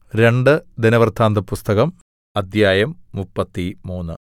രണ്ട് ദിനവൃത്താന്തപുസ്തകം അദ്ധ്യായം മുപ്പത്തിമൂന്ന്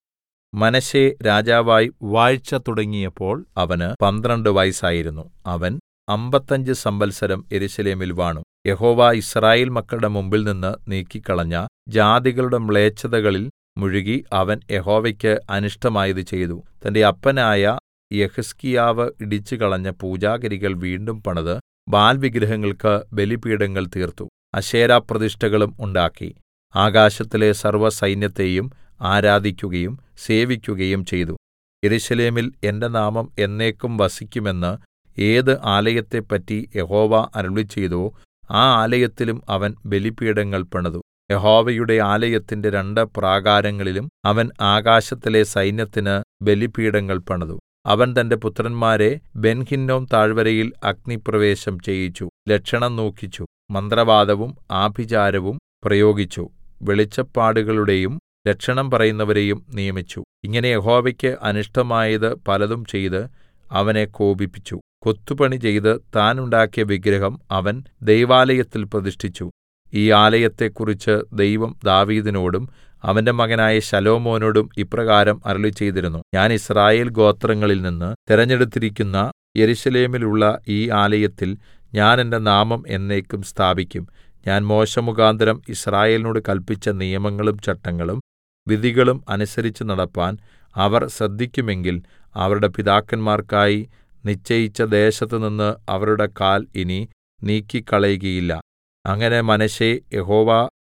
മനശ്ശെ രാജാവായി വാഴ്ച തുടങ്ങിയപ്പോൾ അവന് പന്ത്രണ്ട് വയസ്സായിരുന്നു അവൻ അമ്പത്തഞ്ച് സംവത്സരം യെരൂശലേമിൽ വാണു യഹോവ യിസ്രായേൽ മക്കളുടെ മുമ്പിൽനിന്ന് നീക്കിക്കളഞ്ഞ ജാതികളുടെ മ്ലേച്ഛതകളിൽ മുഴുകി അവൻ യഹോവയ്ക്ക് അനിഷ്ടമായത് ചെയ്തു തന്റെ അപ്പനായ യെഹിസ്കീയാവ് ഇടിച്ചുകളഞ്ഞ പൂജാഗിരികൾ വീണ്ടും പണിത് ബാൽ വിഗ്രഹങ്ങൾക്ക് ബലിപീഠങ്ങൾ തീർത്തു അശേരാപ്രതിഷ്ഠകളും ഉണ്ടാക്കി ആകാശത്തിലെ സർവ്വസൈന്യത്തെയും ആരാധിക്കുകയും സേവിക്കുകയും ചെയ്തു യെരൂശലേമിൽ എന്റെ നാമം എന്നേക്കും വസിക്കുമെന്ന് ഏത് ആലയത്തെപ്പറ്റി യഹോവ അരുളിച്ചെയ്തുവോ ആ ആലയത്തിലും അവൻ ബലിപീഠങ്ങൾ പണിതു യഹോവയുടെ ആലയത്തിന്റെ രണ്ട് പ്രാകാരങ്ങളിലും അവൻ ആകാശത്തിലെ സൈന്യത്തിന് ബലിപീഠങ്ങൾ പണിതു അവൻ തന്റെ പുത്രന്മാരെ ബെൻഹിന്നോം താഴ്വരയിൽ അഗ്നിപ്രവേശം ചെയ്യിച്ചു ലക്ഷണം നോക്കിച്ചു മന്ത്രവാദവും ആഭിചാരവും പ്രയോഗിച്ചു വെളിച്ചപ്പാടുകളുടെയും ലക്ഷണം പറയുന്നവരെയും നിയമിച്ചു ഇങ്ങനെ യഹോവയ്ക്ക് അനിഷ്ടമായത് പലതും ചെയ്ത് അവനെ കോപിപ്പിച്ചു കൊത്തുപണി ചെയ്ത് താൻ ഉണ്ടാക്കിയ വിഗ്രഹം അവൻ ദൈവാലയത്തിൽ പ്രതിഷ്ഠിച്ചു ഈ ആലയത്തെക്കുറിച്ച് ദൈവം ദാവീദിനോടും അവന്റെ മകനായ ശലോമോനോടും ഇപ്രകാരം അരുളിച്ചെയ്തിരുന്നു ഞാൻ യിസ്രായേൽ ഗോത്രങ്ങളിൽ നിന്ന് തിരഞ്ഞെടുത്തിരിക്കുന്ന യെരൂശലേമിലുള്ള ഈ ആലയത്തിൽ ഞാൻ എന്റെ നാമം എന്നേക്കും സ്ഥാപിക്കും ഞാൻ മോശെ മുഖാന്തരം യിസ്രായേലിനോട് കല്പിച്ച നിയമങ്ങളും ചട്ടങ്ങളും വിധികളും അനുസരിച്ച് നടപ്പാൻ അവർ ശ്രദ്ധിക്കുമെങ്കിൽ അവരുടെ പിതാക്കന്മാർക്കായി നിശ്ചയിച്ച ദേശത്തുനിന്ന് അവരുടെ കാൽ ഇനി നീക്കിക്കളയുകയില്ല അങ്ങനെ മനശ്ശെ യഹോവ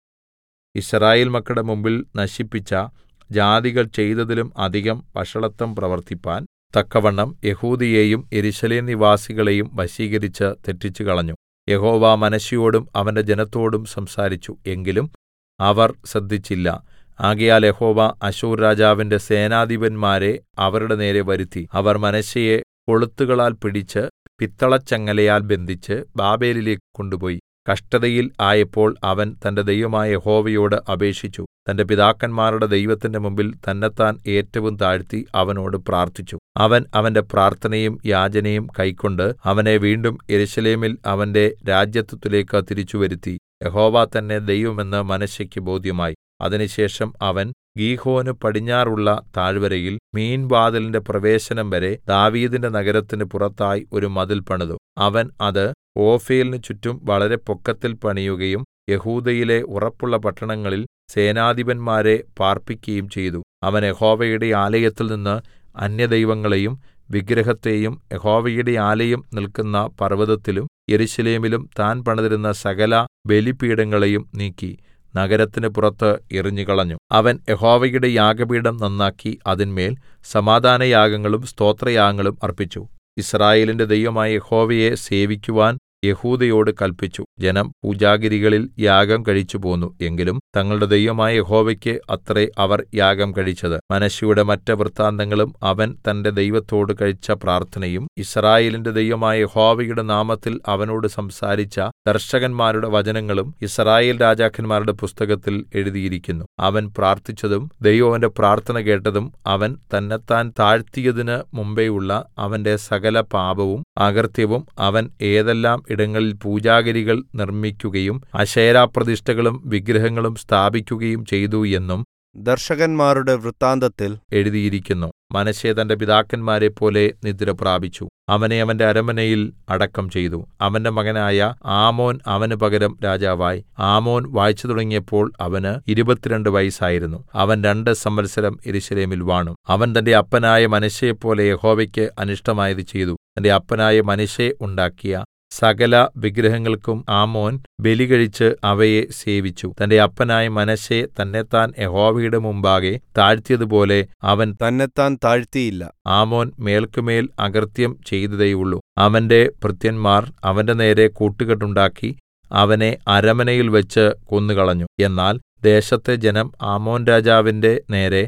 യിസ്രായേൽ മക്കളുടെ മുമ്പിൽ നശിപ്പിച്ച ജാതികൾ ചെയ്തതിലും അധികം വഷളത്വം പ്രവർത്തിപ്പാൻ തക്കവണ്ണം യെഹൂദയെയും യെരൂശലേം നിവാസികളെയും വശീകരിച്ച് തെറ്റിച്ചുകളഞ്ഞു യഹോവ മനശ്ശെയോടും അവന്റെ ജനത്തോടും സംസാരിച്ചു എങ്കിലും അവർ ശ്രദ്ധിച്ചില്ല ആകയാൽ യഹോവ അശ്ശൂർ രാജാവിന്റെ സേനാധിപന്മാരെ അവരുടെ നേരെ വരുത്തി അവർ മനശ്ശെയെ കൊളുത്തുകളാൽ പിടിച്ച് പിത്തളച്ചങ്ങലയാൽ ബന്ധിച്ച് ബാബേലിലേക്ക് കൊണ്ടുപോയി കഷ്ടതയിൽ ആയപ്പോൾ അവൻ തന്റെ ദൈവമായ യഹോവയോട് അപേക്ഷിച്ചു തന്റെ പിതാക്കന്മാരുടെ ദൈവത്തിന്റെ മുമ്പിൽ തന്നെത്താൻ ഏറ്റവും താഴ്ത്തി അവനോട് പ്രാർത്ഥിച്ചു അവൻ അവന്റെ പ്രാർത്ഥനയും യാചനയും കൈക്കൊണ്ട് അവനെ വീണ്ടും യെരൂശലേമിൽ അവന്റെ രാജത്വത്തിലേക്ക് തിരിച്ചുവരുത്തി യഹോവ തന്നെ ദൈവമെന്ന് മനശ്ശെക്ക് ബോധ്യമായി അതിനുശേഷം അവൻ ഗീഹോന് പടിഞ്ഞാറുള്ള താഴ്വരയിൽ മീൻവാതിലിന്റെ പ്രവേശനം വരെ ദാവീദിന്റെ നഗരത്തിന് പുറത്തായി ഒരു മതിൽ പണിതു അവൻ അത് ഓഫേലിന് ചുറ്റും വളരെ പൊക്കത്തിൽ പണിയുകയും യഹൂദയിലെ ഉറപ്പുള്ള പട്ടണങ്ങളിൽ സേനാധിപന്മാരെ പാർപ്പിക്കുകയും ചെയ്തു അവൻ യഹോവയുടെ ആലയത്തിൽ നിന്ന് അന്യദൈവങ്ങളെയും വിഗ്രഹത്തെയും യഹോവയുടെ ആലയം നിൽക്കുന്ന പർവ്വതത്തിലും യെരൂശലേമിലും താൻ പണിതിരുന്ന സകല ബലിപീഠങ്ങളെയും നീക്കി നഗരത്തിന് പുറത്ത് എറിഞ്ഞുകളഞ്ഞു അവൻ യഹോവയുടെ യാഗപീഠം നന്നാക്കി അതിന്മേൽ സമാധാനയാഗങ്ങളും സ്തോത്രയാഗങ്ങളും അർപ്പിച്ചു യിസ്രായേലിന്റെ ദൈവമായ യഹോവയെ സേവിക്കുവാൻ യെഹൂദയോട് കല്പിച്ചു ജനം പൂജാഗിരികളിൽ യാഗം കഴിച്ചുപോന്നു എങ്കിലും തങ്ങളുടെ ദൈവമായ യഹോവയ്ക്ക് അത്രേ അവർ യാഗം കഴിച്ചത് മനശ്ശെയുടെ മറ്റ് വൃത്താന്തങ്ങളും അവൻ തന്റെ ദൈവത്തോട് കഴിച്ച പ്രാർത്ഥനയും യിസ്രായേലിന്റെ ദൈവമായ യഹോവയുടെ നാമത്തിൽ അവനോട് സംസാരിച്ച ദർശകന്മാരുടെ വചനങ്ങളും യിസ്രായേൽ രാജാക്കന്മാരുടെ പുസ്തകത്തിൽ എഴുതിയിരിക്കുന്നു അവൻ പ്രാർത്ഥിച്ചതും ദൈവം അവന്റെ പ്രാർത്ഥന കേട്ടതും അവൻ തന്നെത്താൻ താഴ്ത്തിയതിന് മുമ്പെയുള്ള അവന്റെ സകല പാപവും അകൃത്യവും അവൻ ഏതെല്ലാം ഇടങ്ങളിൽ പൂജാഗിരികൾ നിർമ്മിക്കുകയും അശേരാപ്രതിഷ്ഠകളും വിഗ്രഹങ്ങളും സ്ഥാപിക്കുകയും ചെയ്തു എന്നും ദർശകന്മാരുടെ വൃത്താന്തത്തിൽ എഴുതിയിരിക്കുന്നു മനശ്ശെ തന്റെ പിതാക്കന്മാരെപ്പോലെ നിദ്ര പ്രാപിച്ചു അവനെ അവന്റെ അരമനയിൽ അടക്കം ചെയ്തു അവന്റെ മകനായ ആമോൻ അവന് പകരം രാജാവായി ആമോൻ വാഴ്ച തുടങ്ങിയപ്പോൾ അവന് ഇരുപത്തിരണ്ട് വയസ്സായിരുന്നു അവൻ രണ്ട് സംവത്സരം യെരൂശലേമിൽ വാണു അവൻ തന്റെ അപ്പനായ മനശ്ശെയെപ്പോലെ യഹോവയ്ക്ക് അനിഷ്ടമായത് ചെയ്തു തന്റെ അപ്പനായ മനശ്ശെ ഉണ്ടാക്കിയ സകല വിഗ്രഹങ്ങൾക്കും ആമോൻ ബലികഴിച്ച് അവയെ സേവിച്ചു തന്റെ അപ്പനായ മനശ്ശെ തന്നെത്താൻ യഹോവയുടെ മുമ്പാകെ താഴ്ത്തിയതുപോലെ അവൻ തന്നെത്താൻ താഴ്ത്തിയില്ല ആമോൻ മേൽക്കുമേൽ അകൃത്യം ചെയ്തതേയുള്ളൂ അവന്റെ ഭൃത്യന്മാർ അവന്റെ നേരെ കൂട്ടുകെട്ടുണ്ടാക്കി അവനെ അരമനയിൽ വെച്ച് കൊന്നുകളഞ്ഞു എന്നാൽ ദേശത്തെ ജനം ആമോൻ രാജാവിന്റെ നേരെ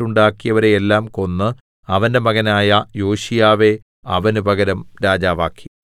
കൂട്ടുകെട്ടുണ്ടാക്കിയവരെയെല്ലാം കൊന്ന് അവന്റെ മകനായ യോശിയാവെ അവന് പകരം രാജാവാക്കി